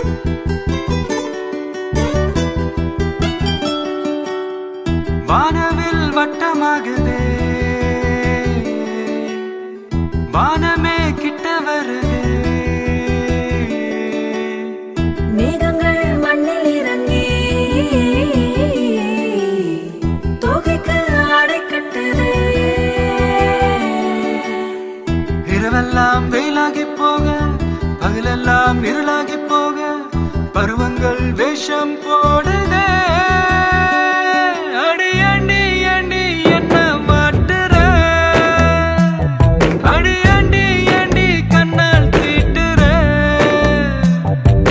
வானவில் வட்டமாகுதே வானமே கிட்ட வருதே மேகங்கள் மண்ணில் இறங்கி தொகைக்கு ஆடை கட்டுது இரவெல்லாம் வெயிலாகி போக பகலெல்லாம் இருளாகி போக பருவங்கள் வேஷம் போ